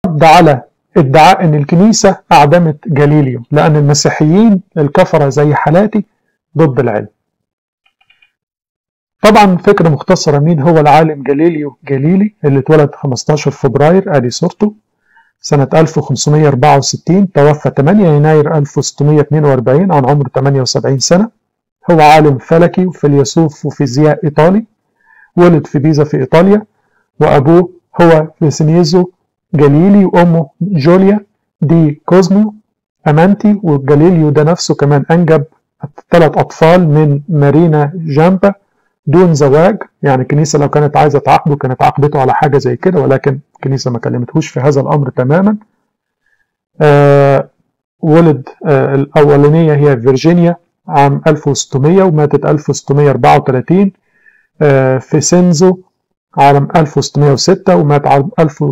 رد على ادعاء ان الكنيسة اعدمت جاليليو لان المسيحيين الكفرة زي حالاتي ضد العلم طبعا فكرة مختصرة مين هو العالم جاليليو جاليلي اللي اتولد 15 فبراير ادي صورته سنة 1564 توفى 8 يناير 1642 عن عمر 78 سنة هو عالم فلكي وفيلسوف وفيزياء إيطالي ولد في بيزا في إيطاليا وأبوه هو فيسينيزو جاليلي وأمه جوليا دي كوزمو أمانتي وجاليليو ده نفسه كمان أنجب ثلاث أطفال من مارينا جامبا دون زواج يعني الكنيسة لو كانت عايزة تعاقبه كانت عاقبته على حاجة زي كده ولكن الكنيسة ما كلمتهوش في هذا الأمر تماما آه ولد آه الأولانية هي فيرجينيا عام 1600 وماتت 1634 آه في سينزو عام 1606 ومات عام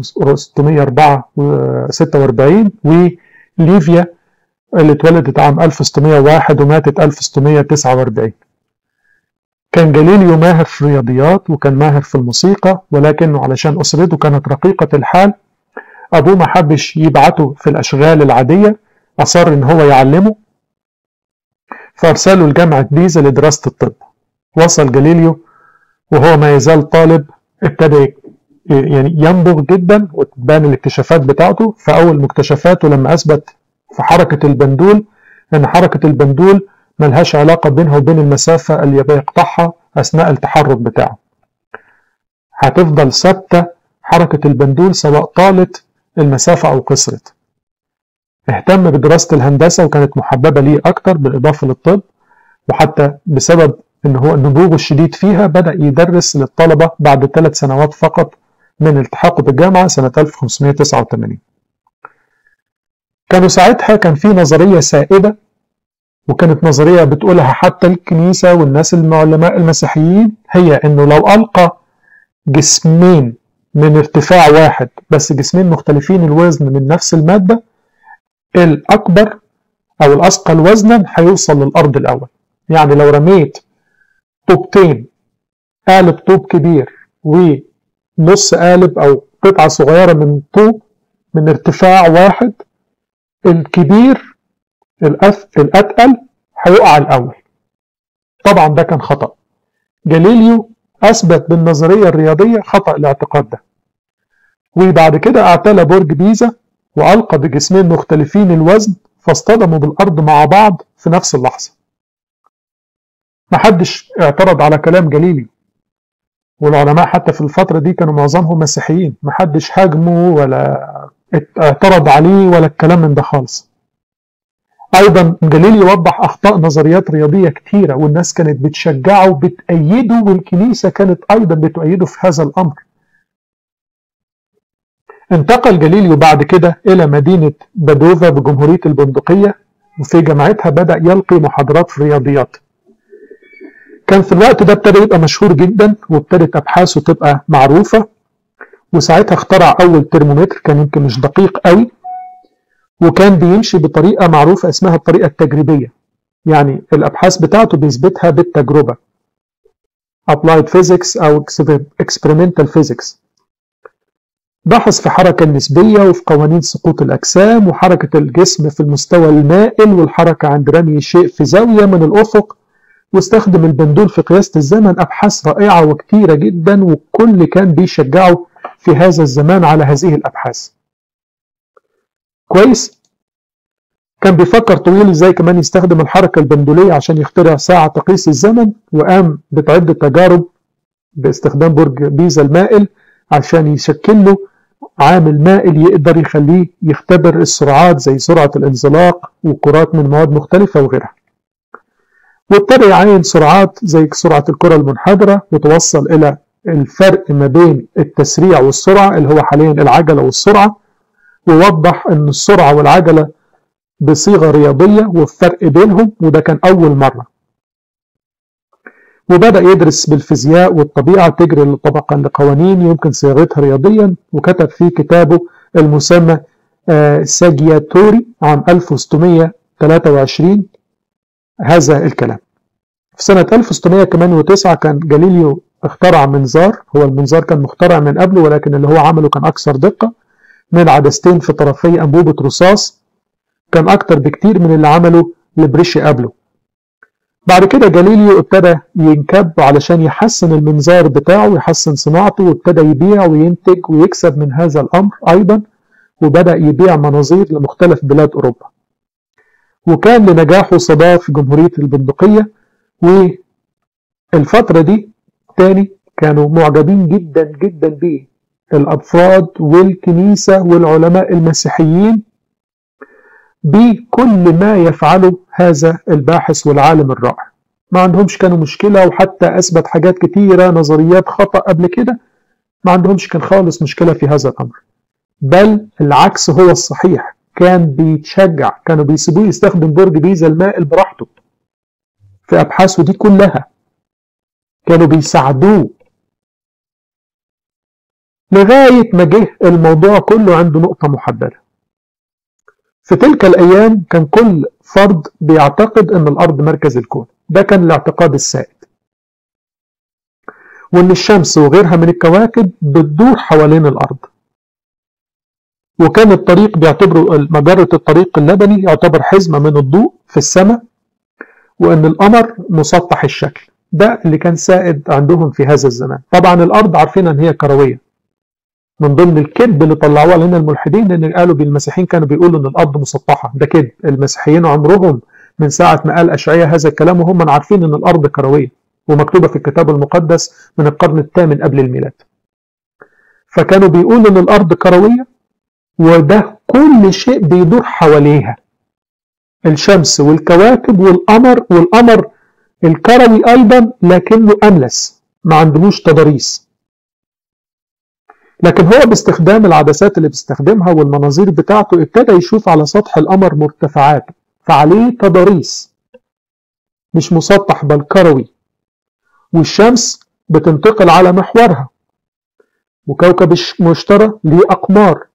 1646 وليفيا اللي اتولدت عام 1601 وماتت 1649 كان جاليليو ماهر في الرياضيات وكان ماهر في الموسيقى ولكنه علشان أسرته كانت رقيقة الحال أبوه ما حبش يبعته في الأشغال العادية أصر إن هو يعلمه فأرسله لجامعة بيزا لدراسة الطب وصل جاليليو وهو ما يزال طالب ابتدى يعني ينبغ جدا وتبان الاكتشافات بتاعته فأول مكتشفاته لما أثبت في حركة البندول إن حركة البندول ملهاش علاقة بينها وبين المسافة اللي بيقطعها أثناء التحرك بتاعه هتفضل ثابتة حركة البندول سواء طالت المسافة أو قصرت اهتم بدراسة الهندسة وكانت محببة ليه أكتر بالإضافة للطب وحتى بسبب إن هو نبوغه الشديد فيها بدأ يدرس للطلبة بعد ثلاث سنوات فقط من التحاقه بالجامعة سنة 1589 كانوا ساعتها كان في نظرية سائدة وكانت نظرية بتقولها حتى الكنيسة والناس العلماء المسيحيين هي إنه لو ألقى جسمين من ارتفاع واحد بس جسمين مختلفين الوزن من نفس المادة الأكبر أو الأثقل وزنا هيوصل للأرض الأول يعني لو رميت طوبتين قالب طوب كبير ونص قالب أو قطعة صغيرة من طوب من ارتفاع واحد الكبير الأتقل هيقع الأول طبعا ده كان خطأ جاليليو أثبت بالنظرية الرياضية خطأ الاعتقاد ده وبعد كده اعتلى برج بيزا وألقى بجسمين مختلفين الوزن فاصطدموا بالأرض مع بعض في نفس اللحظة محدش اعترض على كلام جاليليو والعلماء حتى في الفترة دي كانوا معظمهم مسيحيين محدش هاجمه ولا اعترض عليه ولا الكلام من ده خالص ايضا جاليليو وضح اخطاء نظريات رياضيه كتيره والناس كانت بتشجعه وبتأيده والكنيسه كانت ايضا بتؤيده في هذا الامر انتقل جاليليو بعد كده الى مدينه بادوفا بجمهوريه البندقيه وفي جامعتها بدا يلقي محاضرات في الرياضيات كان في الوقت ده ابتدى يبقى مشهور جدا وابتدت ابحاثه تبقى معروفه وساعتها اخترع اول ترمومتر كان يمكن مش دقيق قوي وكان بيمشي بطريقة معروفة اسمها الطريقة التجريبية يعني الأبحاث بتاعته بيثبتها بالتجربة Applied Physics أو Experimental Physics بحث في حركة النسبية وفي قوانين سقوط الأجسام وحركة الجسم في المستوى المائل والحركة عند رمي شيء في زاوية من الأفق واستخدم البندول في قياس الزمن أبحاث رائعة وكتيرة جدا والكل كان بيشجعه في هذا الزمان على هذه الأبحاث كويس كان بيفكر طويل ازاي كمان يستخدم الحركة البندولية عشان يخترع ساعة تقيس الزمن وقام بعدة تجارب باستخدام برج بيزا المائل عشان يشكل له عامل مائل يقدر يخليه يختبر السرعات زي سرعة الانزلاق وكرات من مواد مختلفة وغيرها وابتدى يعين سرعات زي سرعة الكرة المنحدرة وتوصل إلى الفرق ما بين التسريع والسرعة اللي هو حاليا العجلة والسرعة ووضح أن السرعة والعجلة بصيغة رياضية والفرق بينهم وده كان أول مرة وبدأ يدرس بالفيزياء والطبيعة تجري طبقا لقوانين يمكن صياغتها رياضيا وكتب في كتابه المسمى ساجياتوري عام 1623 هذا الكلام في سنة 1609 كان جاليليو اخترع منظار هو المنظار كان مخترع من قبله ولكن اللي هو عمله كان أكثر دقة من عدستين في طرفي أنبوبة رصاص كان أكتر بكتير من اللي عمله لبريشي قبله بعد كده جاليليو ابتدى ينكب علشان يحسن المنظار بتاعه ويحسن صناعته وابتدى يبيع وينتج ويكسب من هذا الأمر أيضا وبدأ يبيع مناظير لمختلف بلاد أوروبا وكان لنجاحه صدى في جمهورية البندقية والفترة دي تاني كانوا معجبين جدا جدا بيه الأفراد والكنيسة والعلماء المسيحيين بكل ما يفعله هذا الباحث والعالم الرائع ما عندهمش كانوا مشكلة وحتى أثبت حاجات كتيرة نظريات خطأ قبل كده ما عندهمش كان خالص مشكلة في هذا الأمر بل العكس هو الصحيح كان بيتشجع كانوا بيسيبوه يستخدم برج بيزا المائل براحته في أبحاثه دي كلها كانوا بيساعدوه لغاية ما جه الموضوع كله عنده نقطة محددة في تلك الأيام كان كل فرد بيعتقد أن الأرض مركز الكون ده كان الاعتقاد السائد وأن الشمس وغيرها من الكواكب بتدور حوالين الأرض وكان الطريق بيعتبروا مجرة الطريق اللبني يعتبر حزمة من الضوء في السماء وأن القمر مسطح الشكل ده اللي كان سائد عندهم في هذا الزمان طبعا الأرض عارفين أن هي كروية من ضمن الكذب اللي طلعوها لنا الملحدين ان قالوا بالمسيحيين كانوا بيقولوا ان الارض مسطحه ده كذب المسيحيين عمرهم من ساعه ما قال اشعياء هذا الكلام وهم عارفين ان الارض كرويه ومكتوبه في الكتاب المقدس من القرن الثامن قبل الميلاد فكانوا بيقولوا ان الارض كرويه وده كل شيء بيدور حواليها الشمس والكواكب والقمر والقمر الكروي ايضا لكنه املس ما عندهوش تضاريس لكن هو باستخدام العدسات اللي بيستخدمها والمناظير بتاعته ابتدى يشوف على سطح القمر مرتفعات فعليه تضاريس مش مسطح بل كروي والشمس بتنتقل على محورها وكوكب المشتري ليه أقمار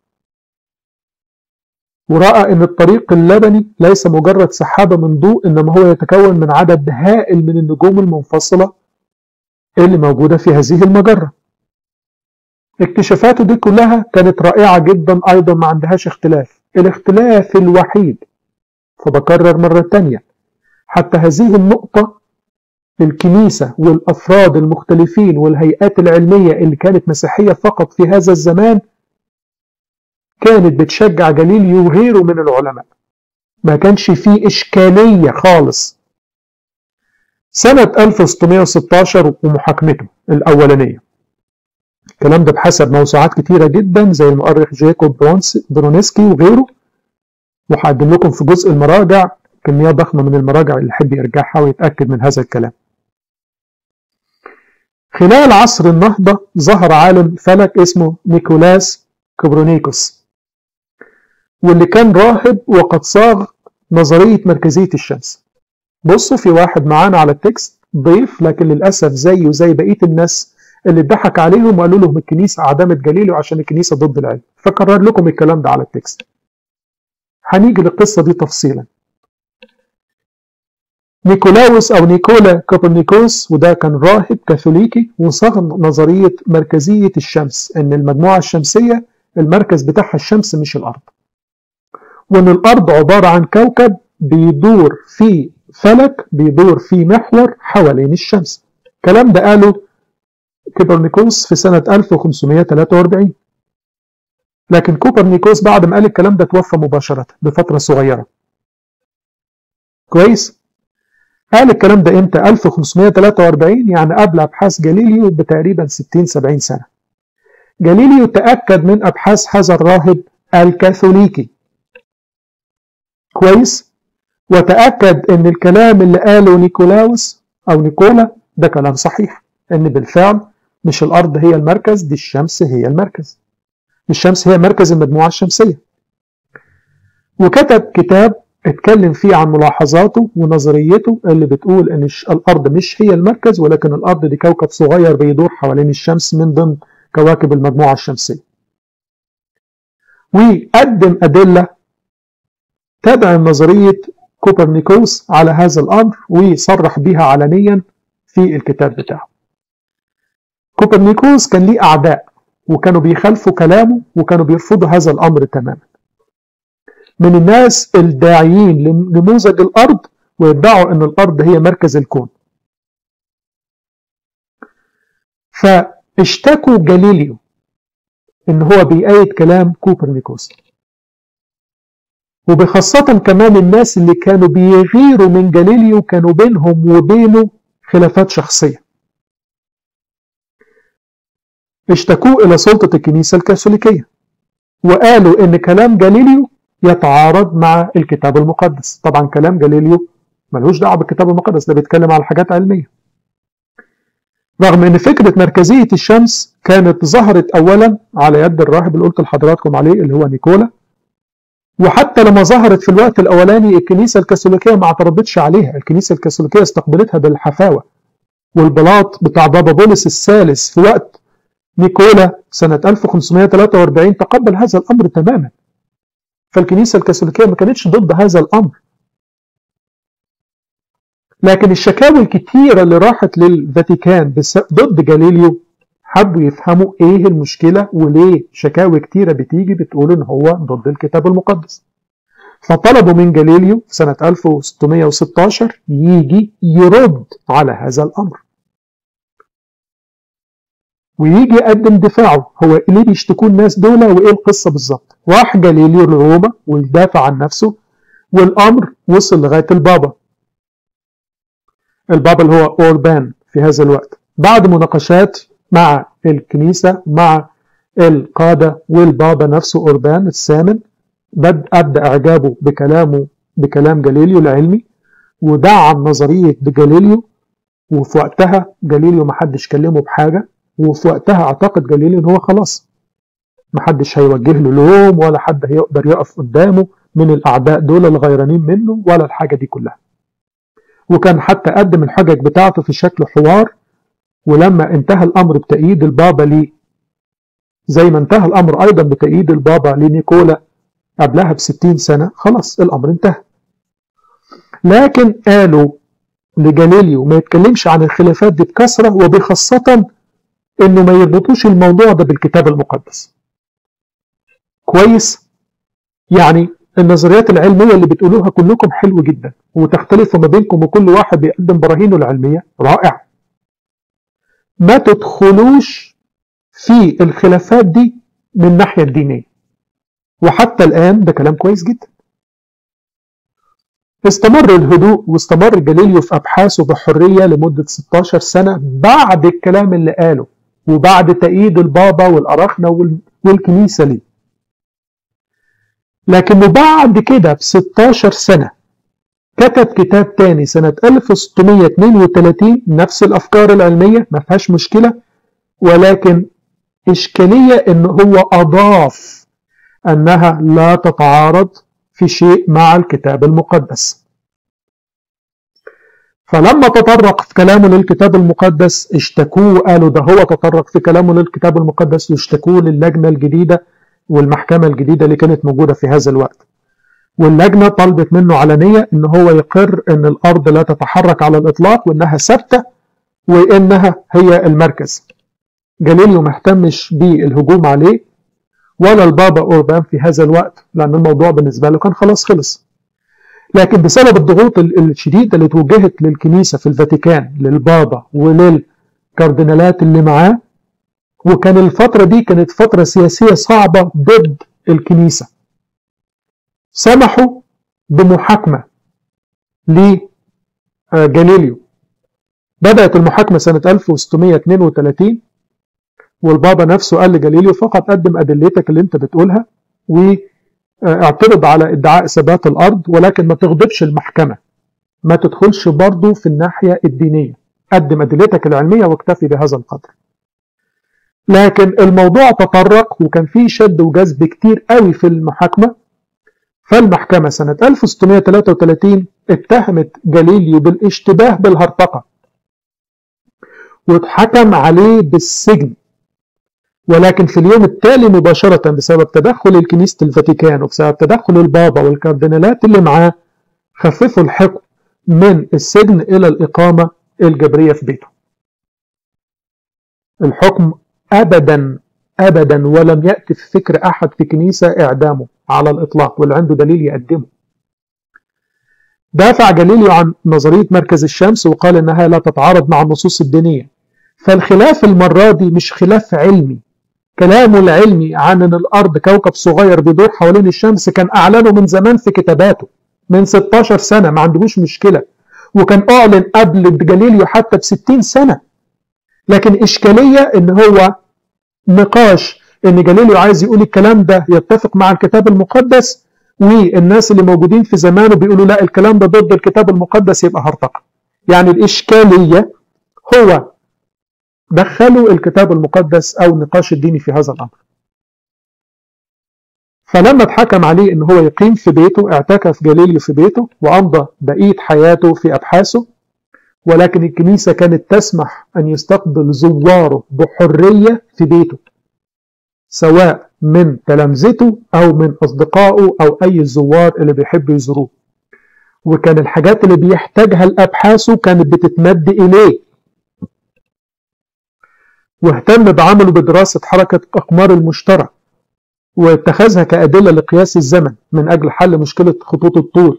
ورأى أن الطريق اللبني ليس مجرد سحابة من ضوء إنما هو يتكون من عدد هائل من النجوم المنفصلة اللي موجودة في هذه المجرة اكتشافاته دي كلها كانت رائعة جدا أيضا ما عندهاش اختلاف الاختلاف الوحيد فبكرر مرة تانية حتى هذه النقطة الكنيسة والأفراد المختلفين والهيئات العلمية اللي كانت مسيحية فقط في هذا الزمان كانت بتشجع جاليليو وغيره من العلماء ما كانش فيه إشكالية خالص سنة 1616 ومحاكمته الأولانية الكلام ده بحسب موسوعات كتيرة جدا زي المؤرخ جاكوب برونسكي وغيره وهقدم لكم في جزء المراجع كمية ضخمة من المراجع اللي يحب يرجعها ويتأكد من هذا الكلام خلال عصر النهضة ظهر عالم فلك اسمه نيكولاس كوبرونيكوس واللي كان راهب وقد صاغ نظرية مركزية الشمس بصوا في واحد معانا على التكست ضيف لكن للأسف زيه زي بقية الناس اللي اتضحك عليهم وقالوا لهم الكنيسة أعدمت جاليليو عشان الكنيسة ضد العلم فكرر لكم الكلام ده على التكست هنيجي للقصة دي تفصيلا نيكولاوس أو نيكولا كوبرنيكوس وده كان راهب كاثوليكي وصاغ نظرية مركزية الشمس إن المجموعة الشمسية المركز بتاعها الشمس مش الأرض وإن الأرض عبارة عن كوكب بيدور في فلك بيدور في محور حوالين الشمس الكلام ده قاله كوبرنيكوس في سنة 1543 لكن كوبرنيكوس بعد ما قال الكلام ده توفى مباشرة بفترة صغيرة كويس قال الكلام ده امتى 1543 يعني قبل ابحاث جاليليو بتقريبا 60 70 سنة جاليليو تأكد من ابحاث هذا الراهب الكاثوليكي كويس وتأكد ان الكلام اللي قاله نيكولاوس او نيكولا ده كلام صحيح ان بالفعل مش الارض هي المركز دي الشمس هي المركز الشمس هي مركز المجموعة الشمسية وكتب كتاب اتكلم فيه عن ملاحظاته ونظريته اللي بتقول ان الارض مش هي المركز ولكن الارض دي كوكب صغير بيدور حوالين الشمس من ضمن كواكب المجموعة الشمسية وقدم أدلة تدعم نظرية كوبرنيكوس على هذا الأمر وصرح بها علنيا في الكتاب بتاعه كوبرنيكوس كان ليه أعداء وكانوا بيخالفوا كلامه وكانوا بيرفضوا هذا الأمر تماما من الناس الداعيين لنموذج الأرض ويدعوا أن الأرض هي مركز الكون فاشتكوا جاليليو ان هو بيأيد كلام كوبرنيكوس وبخاصة كمان الناس اللي كانوا بيغيروا من جاليليو كانوا بينهم وبينه خلافات شخصية اشتكوه إلى سلطة الكنيسة الكاثوليكية وقالوا إن كلام جاليليو يتعارض مع الكتاب المقدس طبعا كلام جاليليو ملوش دعوة بالكتاب المقدس ده بيتكلم على حاجات علمية رغم ان فكرة مركزية الشمس كانت ظهرت اولا على يد الراهب اللي قلت لحضراتكم عليه اللي هو نيكولا وحتى لما ظهرت في الوقت الاولاني الكنيسة الكاثوليكية ما اعترضتش عليها الكنيسة الكاثوليكية استقبلتها بالحفاوة والبلاط بتاع بابا بولس الثالث في وقت نيكولا سنة 1543 تقبل هذا الامر تماما فالكنيسة الكاثوليكية ما كانتش ضد هذا الامر لكن الشكاوى الكتيرة اللي راحت للفاتيكان ضد جاليليو حبوا يفهموا ايه المشكلة وليه شكاوى كتيرة بتيجي بتقول ان هو ضد الكتاب المقدس فطلبوا من جاليليو في سنة 1616 يجي يرد على هذا الأمر ويجي يقدم دفاعه هو ليه بيشتكوا الناس دول وايه القصة بالظبط راح جاليليو لروما ويدافع عن نفسه والأمر وصل لغاية البابا البابا اللي هو أوربان في هذا الوقت بعد مناقشات مع الكنيسة مع القادة والبابا نفسه أوربان الثامن بد أبدأ إعجابه بكلامه بكلام جاليليو العلمي ودعم نظرية جاليليو وفي وقتها جاليليو محدش كلمه بحاجة وفي وقتها اعتقد جاليليو ان هو خلاص محدش هيوجه له لوم ولا حد هيقدر يقف قدامه من الأعداء دول الغيرانين منه ولا الحاجة دي كلها وكان حتى قدم الحجج بتاعته في شكل حوار ولما انتهى الأمر بتأييد البابا ليه زي ما انتهى الأمر أيضا بتأييد البابا لنيكولا قبلها بستين سنة خلاص الأمر انتهى لكن قالوا لجاليليو ما يتكلمش عن الخلافات دي بكثرة وبخاصة انه ما يربطوش الموضوع ده بالكتاب المقدس كويس يعني النظريات العلمية اللي بتقولوها كلكم حلو جدا وتختلفوا ما بينكم وكل واحد بيقدم براهينه العلمية رائع ما تدخلوش في الخلافات دي من الناحية الدينية وحتى الآن ده كلام كويس جدا استمر الهدوء واستمر جاليليو في أبحاثه بحرية لمدة 16 سنة بعد الكلام اللي قاله وبعد تأييد البابا والأراخنة والكنيسة ليه لكنه بعد كده ب 16 سنة كتب كتاب تاني سنة 1632 نفس الأفكار العلمية ما فيهاش مشكلة ولكن إشكالية إن هو أضاف أنها لا تتعارض في شيء مع الكتاب المقدس فلما تطرق في كلامه للكتاب المقدس اشتكوه وقالوا ده هو تطرق في كلامه للكتاب المقدس واشتكوه للجنة الجديدة والمحكمة الجديدة اللي كانت موجودة في هذا الوقت واللجنة طلبت منه علنية ان هو يقر ان الارض لا تتحرك على الاطلاق وانها ثابتة وانها هي المركز جاليليو ما اهتمش بالهجوم عليه ولا البابا اوربان في هذا الوقت لان الموضوع بالنسبة له كان خلاص خلص لكن بسبب الضغوط الشديدة اللي توجهت للكنيسة في الفاتيكان للبابا وللكاردينالات اللي معاه وكان الفترة دي كانت فترة سياسية صعبة ضد الكنيسة سمحوا بمحاكمة لجاليليو بدأت المحاكمة سنة 1632 والبابا نفسه قال لجاليليو فقط قدم أدلتك اللي انت بتقولها واعترض على ادعاء ثبات الأرض ولكن ما تغضبش المحكمة ما تدخلش برضه في الناحية الدينية قدم أدلتك العلمية واكتفي بهذا القدر لكن الموضوع تطرق وكان فيه شد وجذب كتير قوي في المحاكمة فالمحكمة سنة 1633 اتهمت جاليليو بالاشتباه بالهرطقة واتحكم عليه بالسجن ولكن في اليوم التالي مباشرة بسبب تدخل الكنيسة الفاتيكان وبسبب تدخل البابا والكاردينالات اللي معاه خففوا الحكم من السجن إلى الإقامة الجبرية في بيته الحكم ابدا أبدا ولم يأتي في فكر أحد في كنيسة إعدامه على الإطلاق واللي عنده دليل يقدمه دافع جاليليو عن نظرية مركز الشمس وقال إنها لا تتعارض مع النصوص الدينية فالخلاف المرة دي مش خلاف علمي كلامه العلمي عن ان الارض كوكب صغير بيدور حوالين الشمس كان اعلنه من زمان في كتاباته من 16 سنه ما عندهوش مشكله وكان اعلن قبل جاليليو حتى ب 60 سنه لكن اشكاليه ان هو نقاش ان جاليليو عايز يقول الكلام ده يتفق مع الكتاب المقدس والناس اللي موجودين في زمانه بيقولوا لا الكلام ده ضد الكتاب المقدس يبقى هرطقه يعني الاشكاليه هو دخلوا الكتاب المقدس او النقاش الديني في هذا الامر فلما اتحكم عليه ان هو يقيم في بيته اعتكف جاليليو في بيته وامضى بقيه حياته في ابحاثه ولكن الكنيسه كانت تسمح ان يستقبل زواره بحريه في بيته سواء من تلامذته او من اصدقائه او اي زوار اللي بيحبوا يزوروه وكان الحاجات اللي بيحتاجها لابحاثه كانت بتتمد اليه واهتم بعمله بدراسة حركة أقمار المشترى واتخذها كأدلة لقياس الزمن من أجل حل مشكلة خطوط الطول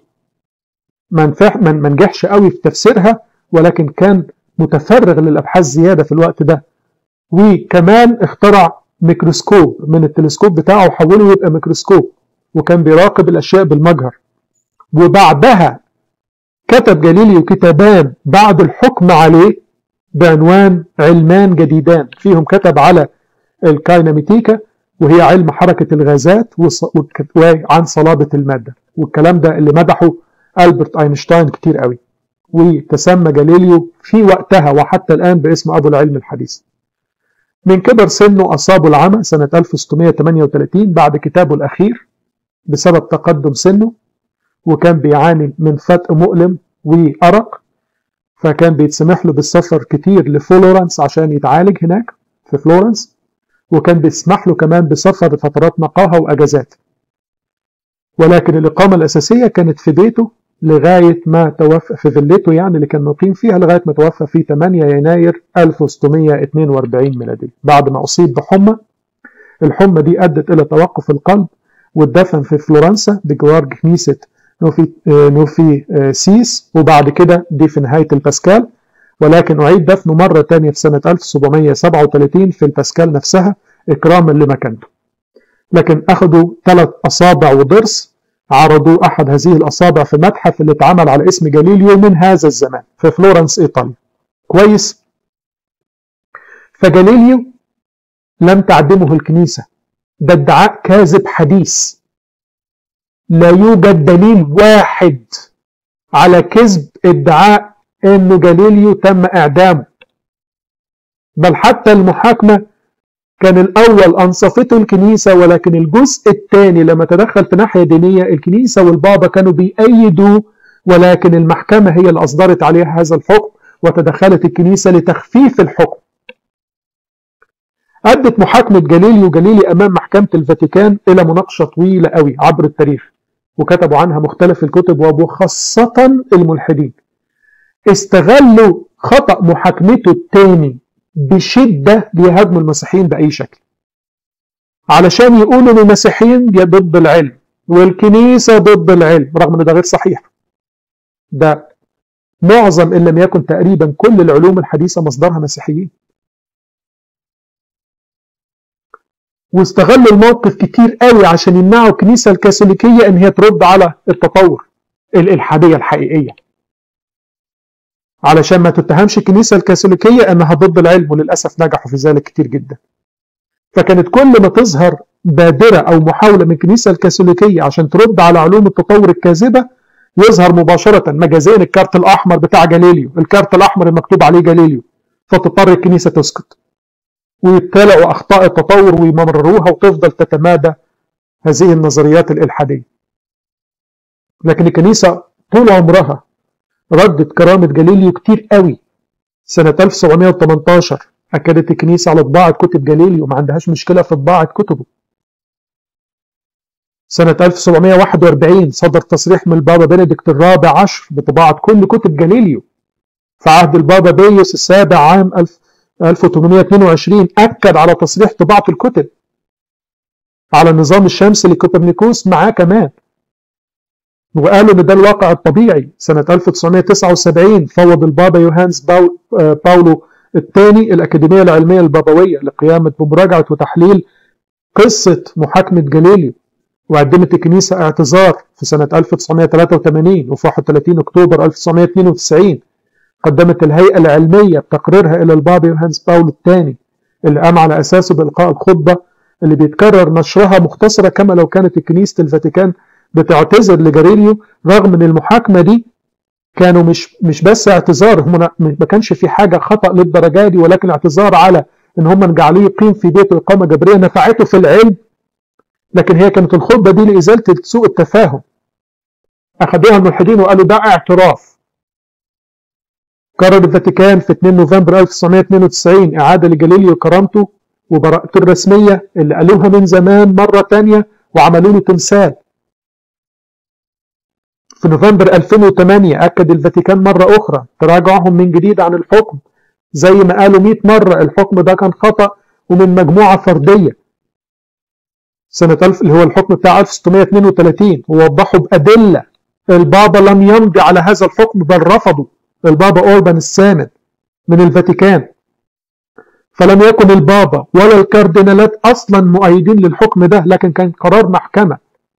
ما نجحش قوي في تفسيرها ولكن كان متفرغ للأبحاث زيادة في الوقت ده وكمان اخترع ميكروسكوب من التلسكوب بتاعه وحوله يبقى ميكروسكوب وكان بيراقب الأشياء بالمجهر وبعدها كتب جاليليو كتابان بعد الحكم عليه بعنوان علمان جديدان فيهم كتب على الكايناميتيكا وهي علم حركة الغازات وعن صلابة المادة والكلام ده اللي مدحه ألبرت أينشتاين كتير قوي وتسمى جاليليو في وقتها وحتى الآن باسم أبو العلم الحديث من كبر سنه أصابه العمى سنة 1638 بعد كتابه الأخير بسبب تقدم سنه وكان بيعاني من فتق مؤلم وأرق فكان بيتسمح له بالسفر كتير لفلورنس عشان يتعالج هناك في فلورنس وكان بيسمح له كمان بسفر لفترات نقاهة وأجازات ولكن الإقامة الأساسية كانت في بيته لغاية ما توفى في فيلته يعني اللي كان مقيم فيها لغاية ما توفى في 8 يناير 1642 ميلادي بعد ما أصيب بحمى الحمى دي أدت إلى توقف القلب واتدفن في فلورنسا بجوار كنيسة نوفي نوفي سيس وبعد كده دي في نهاية الباسكال ولكن أعيد دفنه مرة تانية في سنة 1737 في الباسكال نفسها إكراما لمكانته لكن أخذوا ثلاث أصابع وضرس عرضوا أحد هذه الأصابع في متحف اللي اتعمل على اسم جاليليو من هذا الزمان في فلورنس إيطاليا كويس فجاليليو لم تعدمه الكنيسة ده ادعاء كاذب حديث لا يوجد دليل واحد على كذب ادعاء ان جاليليو تم اعدامه بل حتى المحاكمة كان الأول أنصفته الكنيسة ولكن الجزء الثاني لما تدخل في ناحية دينية الكنيسة والبابا كانوا بيأيدوا ولكن المحكمة هي اللي أصدرت عليها هذا الحكم وتدخلت الكنيسة لتخفيف الحكم أدت محاكمة جاليليو جاليلي أمام محكمة الفاتيكان إلى مناقشة طويلة قوي عبر التاريخ وكتبوا عنها مختلف الكتب وخاصة الملحدين استغلوا خطأ محاكمته التاني بشدة ليهاجموا المسيحيين بأي شكل علشان يقولوا ان المسيحيين ضد العلم والكنيسة ضد العلم رغم ان ده غير صحيح ده معظم ان لم يكن تقريبا كل العلوم الحديثة مصدرها مسيحيين واستغلوا الموقف كتير قوي عشان يمنعوا الكنيسة الكاثوليكية ان هي ترد على التطور الإلحادية الحقيقية علشان ما تتهمش الكنيسة الكاثوليكية انها ضد العلم وللأسف نجحوا في ذلك كتير جدا فكانت كل ما تظهر بادرة أو محاولة من الكنيسة الكاثوليكية عشان ترد على علوم التطور الكاذبة يظهر مباشرة مجازيا الكارت الأحمر بتاع جاليليو الكارت الأحمر المكتوب عليه جاليليو فتضطر الكنيسة تسكت ويبتلعوا أخطاء التطور ويمرروها وتفضل تتمادى هذه النظريات الإلحادية لكن الكنيسة طول عمرها ردت كرامة جاليليو كتير قوي سنة 1718 أكدت الكنيسة على طباعة كتب جاليليو ما عندهاش مشكلة في طباعة كتبه سنة 1741 صدر تصريح من البابا بنديكت الرابع عشر بطباعة كل كتب جاليليو في عهد البابا بيوس السابع عام 1822 أكد على تصريح طباعة الكتب على النظام الشمسي لكوبرنيكوس معاه كمان وقالوا ان ده الواقع الطبيعي سنة 1979 فوض البابا يوهانس باو باولو الثاني الأكاديمية العلمية البابوية لقيامة بمراجعة وتحليل قصة محاكمة جاليليو وقدمت الكنيسة اعتذار في سنة 1983 وفي 31 أكتوبر 1992 قدمت الهيئة العلمية بتقريرها إلى البابا يوهانس باولو الثاني اللي قام على أساسه بإلقاء الخطبة اللي بيتكرر نشرها مختصرة كما لو كانت كنيسة الفاتيكان بتعتذر لجاريليو رغم ان المحاكمه دي كانوا مش مش بس اعتذار هم ما كانش في حاجه خطا للدرجه دي ولكن اعتذار على ان هم جعلوه يقيم في بيته اقامه جبريه نفعته في العلم لكن هي كانت الخطبه دي لازاله سوء التفاهم اخذوها الملحدين وقالوا ده اعتراف قرر الفاتيكان في 2 نوفمبر 1992 اعاده لجاليليو كرامته وبراءته الرسميه اللي قالوها من زمان مره ثانيه وعملوا له تمثال في نوفمبر 2008 أكد الفاتيكان مرة أخرى تراجعهم من جديد عن الحكم زي ما قالوا 100 مرة الحكم ده كان خطأ ومن مجموعة فردية سنة 1000 اللي هو الحكم بتاع 1632 ووضحوا بأدلة البابا لم يمضي على هذا الحكم بل رفضه البابا أوربان الثامن من الفاتيكان فلم يكن البابا ولا الكاردينالات أصلا مؤيدين للحكم ده لكن كان قرار محكمة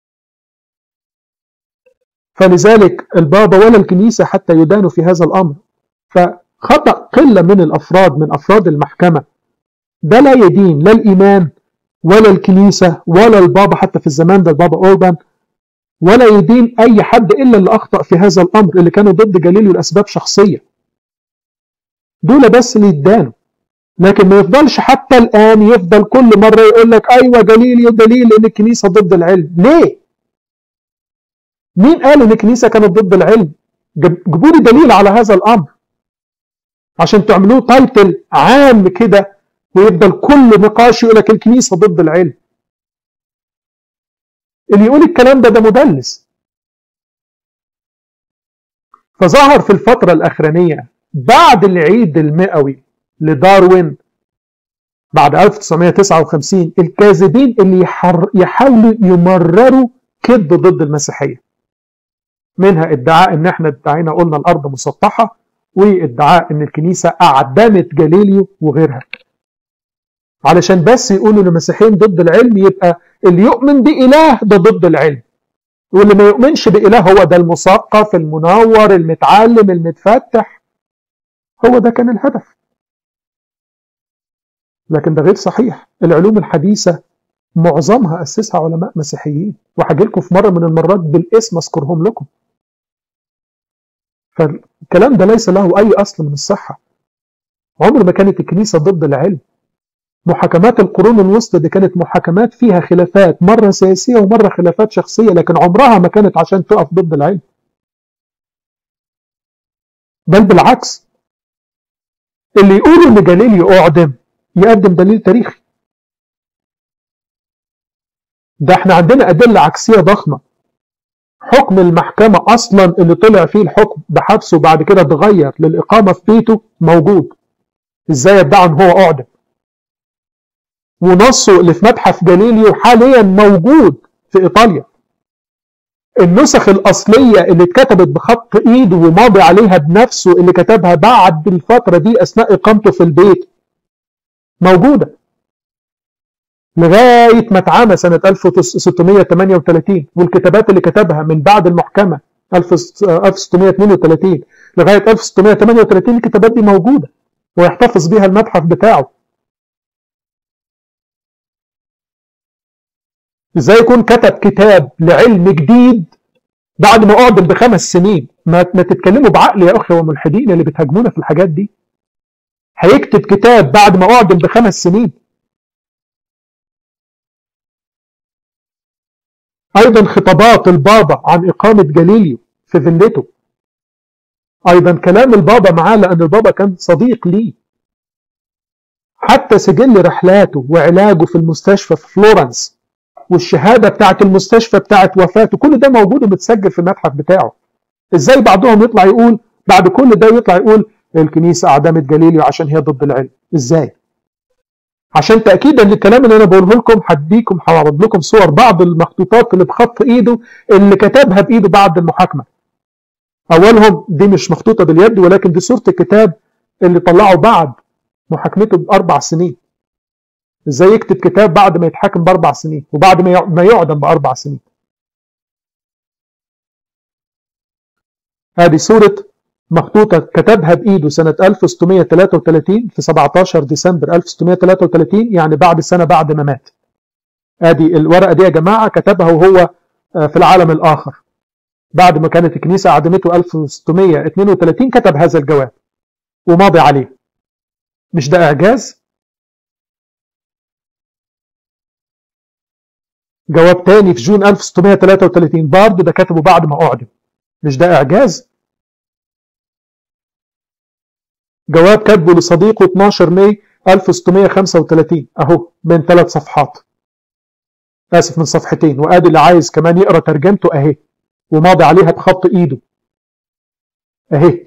فلذلك البابا ولا الكنيسة حتى يدانوا في هذا الأمر فخطأ قلة من الأفراد من أفراد المحكمة ده لا يدين لا الإيمان ولا الكنيسة ولا البابا حتى في الزمان ده البابا أوربان ولا يدين أي حد إلا اللي أخطأ في هذا الأمر اللي كانوا ضد جاليليو لأسباب شخصية دول بس اللي يدانوا لكن ما يفضلش حتى الآن يفضل كل مرة يقول لك أيوة جاليليو دليل إن الكنيسة ضد العلم ليه؟ مين قال ان الكنيسه كانت ضد العلم جيبوا لي دليل على هذا الامر عشان تعملوه تايتل عام كده ويفضل كل نقاش يقول لك الكنيسه ضد العلم اللي يقول الكلام ده ده مدلس فظهر في الفترة الأخرانية بعد العيد المئوي لداروين بعد 1959 الكاذبين اللي يحاولوا يمرروا كذب ضد المسيحية منها ادعاء ان احنا ادعينا قلنا الارض مسطحه وادعاء ان الكنيسه اعدمت جاليليو وغيرها علشان بس يقولوا ان المسيحيين ضد العلم يبقى اللي يؤمن باله ده ضد العلم واللي ما يؤمنش باله هو ده المثقف المنور المتعلم المتفتح هو ده كان الهدف لكن ده غير صحيح العلوم الحديثه معظمها اسسها علماء مسيحيين وهاجي لكم في مره من المرات بالاسم اذكرهم لكم فالكلام ده ليس له أي أصل من الصحة عمر ما كانت الكنيسة ضد العلم محاكمات القرون الوسطى دي كانت محاكمات فيها خلافات مرة سياسية ومرة خلافات شخصية لكن عمرها ما كانت عشان تقف ضد العلم بل بالعكس اللي يقول ان جاليليو اعدم يقدم دليل تاريخي ده احنا عندنا ادله عكسيه ضخمه حكم المحكمة أصلا اللي طلع فيه الحكم بحبسه بعد كده اتغير للإقامة في بيته موجود إزاي يدعي إن هو أعدم ونصه اللي في متحف جاليليو حاليا موجود في إيطاليا النسخ الأصلية اللي اتكتبت بخط إيده وماضي عليها بنفسه اللي كتبها بعد الفترة دي أثناء إقامته في البيت موجودة لغاية ما اتعمى سنة 1638 والكتابات اللي كتبها من بعد المحكمة 1632 لغاية 1638 الكتابات دي موجودة ويحتفظ بها المتحف بتاعه ازاي يكون كتب كتاب لعلم جديد بعد ما اعدم بخمس سنين ما, ما تتكلموا بعقل يا اخي وملحدين اللي بتهاجمونا في الحاجات دي هيكتب كتاب بعد ما اعدم بخمس سنين أيضا خطابات البابا عن إقامة جاليليو في فيلته أيضا كلام البابا معاه لأن البابا كان صديق ليه حتى سجل رحلاته وعلاجه في المستشفى في فلورنس والشهادة بتاعت المستشفى بتاعت وفاته كل ده موجود ومتسجل في المتحف بتاعه ازاي بعضهم يطلع يقول بعد كل ده يطلع يقول الكنيسة أعدمت جاليليو عشان هي ضد العلم إزاي؟ عشان تأكيدا للكلام اللي أنا بقوله لكم هديكم هعرض لكم صور بعض المخطوطات اللي بخط إيده اللي كتبها بإيده بعد المحاكمة أولهم دي مش مخطوطة باليد ولكن دي صورة الكتاب اللي طلعه بعد محاكمته بأربع سنين ازاي يكتب كتاب بعد ما يتحاكم باربع سنين وبعد ما يعدم باربع سنين هذه صورة مخطوطة كتبها بإيده سنة 1633 في 17 ديسمبر 1633 يعني بعد سنة بعد ما مات ادي الورقة دي يا جماعة كتبها وهو في العالم الآخر بعد ما كانت الكنيسة أعدمته 1632 كتب هذا الجواب وماضي عليه مش ده إعجاز؟ جواب تاني في جون 1633 برضه ده كتبه بعد ما أعدم مش ده إعجاز؟ جواب كاتبه لصديقه 12 ماي 1635 أهو من ثلاث صفحات آسف من صفحتين وآدي اللي عايز كمان يقرأ ترجمته أهي وماضي عليها بخط إيده أهي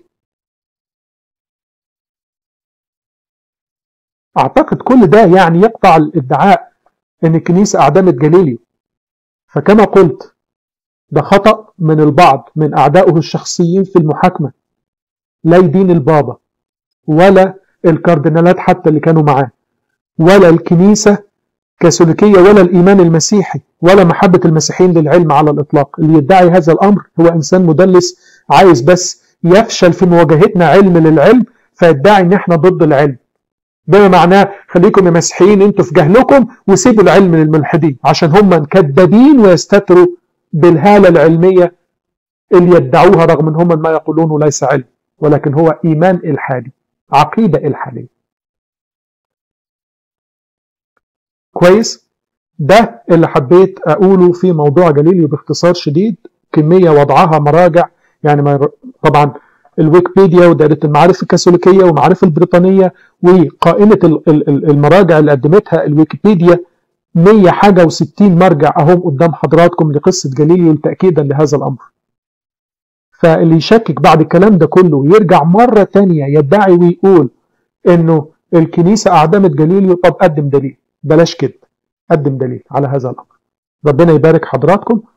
أعتقد كل ده يعني يقطع الادعاء أن الكنيسة أعدمت جاليليو فكما قلت ده خطأ من البعض من أعدائه الشخصيين في المحاكمة لا يدين البابا ولا الكاردينالات حتى اللي كانوا معاه ولا الكنيسة كاثوليكية ولا الإيمان المسيحي ولا محبة المسيحيين للعلم على الإطلاق اللي يدعي هذا الأمر هو إنسان مدلس عايز بس يفشل في مواجهتنا علم للعلم فيدعي إن إحنا ضد العلم بما معناه خليكم يا مسيحيين انتوا في جهلكم وسيبوا العلم للملحدين عشان هم كذابين ويستتروا بالهالة العلمية اللي يدعوها رغم ان هم ما يقولونه ليس علم ولكن هو ايمان الحادي عقيدة الحادية كويس ده اللي حبيت اقوله في موضوع جاليليو باختصار شديد كمية وضعها مراجع يعني طبعا الويكيبيديا ودائرة المعارف الكاثوليكية والمعارف البريطانية وقائمة المراجع اللي قدمتها الويكيبيديا 100 حاجة و60 مرجع أهم قدام حضراتكم لقصة جاليليو تأكيدا لهذا الأمر فاللي يشكك بعد الكلام ده كله يرجع مرة تانية يدعي ويقول إنه الكنيسة أعدمت جاليليو طب قدم دليل بلاش كده قدم دليل على هذا الأمر ربنا يبارك حضراتكم